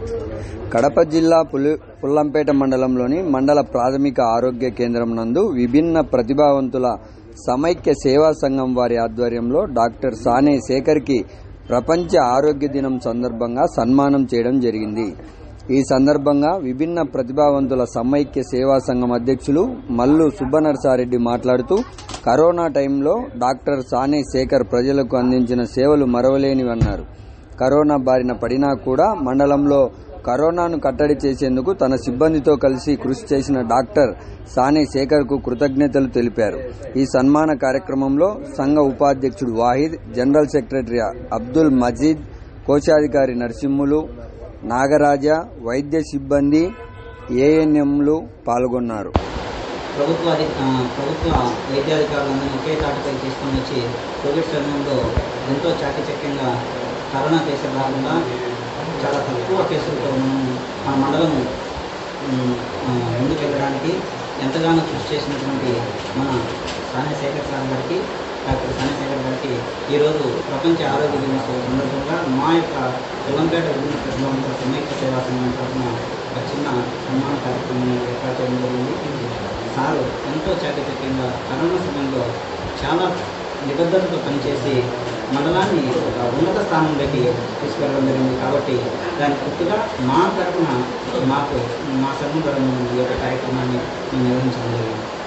కడప జిల్లా పులి పుల్లంపేట మండలంలోని మండల ప్రాథమిక ఆరోగ్య కేంద్రం నందు విభిన్న ప్రతిభావంతుల సమైక్య సేవా సంఘం వారి ఆధ్వర్యంలో డాక్టర్ సానే శేఖర్కి ప్రపంచ ఆరోగ్య దినం సందర్భంగా సన్మానం చేయడం జరిగింది ఈ సందర్భంగా విభిన్న ప్రతిభావంతుల సమైక్య సేవా సంఘం అధ్యక్షులు మల్లు సుబ్బనరసారెడ్డి మాట్లాడుతూ కరోనా టైంలో డాక్టర్ సానే శేఖర్ ప్రజలకు అందించిన సేవలు మరవలేనివన్నారు కరోనా బారిన పడినా కూడా మండలంలో కరోనాను కట్టడి చేసేందుకు తన సిబ్బందితో కలిసి కృషి చేసిన డాక్టర్ సానే శేఖర్కు కృతజ్ఞతలు తెలిపారు ఈ సన్మాన కార్యక్రమంలో సంఘ ఉపాధ్యక్షుడు వాహిద్ జనరల్ సెక్రటరీ అబ్దుల్ మజీద్ కోశాధికారి నరసింహులు నాగరాజ వైద్య సిబ్బంది ఏఎన్ఎంలు పాల్గొన్నారు ప్రభుత్వ అధి- ఆ, ప్రభుత్వ వైద్యాధికారులందరినీ ఒకే తాటిపై తీసుకొని వచ్చి కోవిడ్ సమయంలో ఎంతో చాకచక్యంగా కరోనా కేసులు రాకుండా చాలా తక్కువ కేసులతో మనం మన మండలం ఉమ్, ఆ, ముందుకు వెళ్ళడానికి ఎంతగానో కృషి చేసినటువంటి మన సానే శేఖర్ సార్ గారికి డాక్టర్ సానే శేఖర్ గారికి ఈరోజు ప్రపంచ ఆరోగ్య దినోత్సవం సందర్భంగా మా యొక్క పిల్లంపేట విభిన్న ప్రతిభావంతో సమైక్య సేవా సంఘం తరఫున ఒక చిన్న సన్మాన కార్యక్రమం ఏర్పాటు చేయడం జరిగింది సారు ఎంతో చాకచక్యంగా కరోనా సమయంలో చాలా నిబద్ధతతో పనిచేసి మండలాన్ని ఒక ఉన్నత స్థానంలోకి తీసుకెళ్ళడం జరిగింది కాబట్టి దానికి గుర్తుగా మా తరఫున మాకు మా సంఘం తరఫున ఈ యొక్క కార్యక్రమాన్ని మేము నిర్వహించడం జరిగింది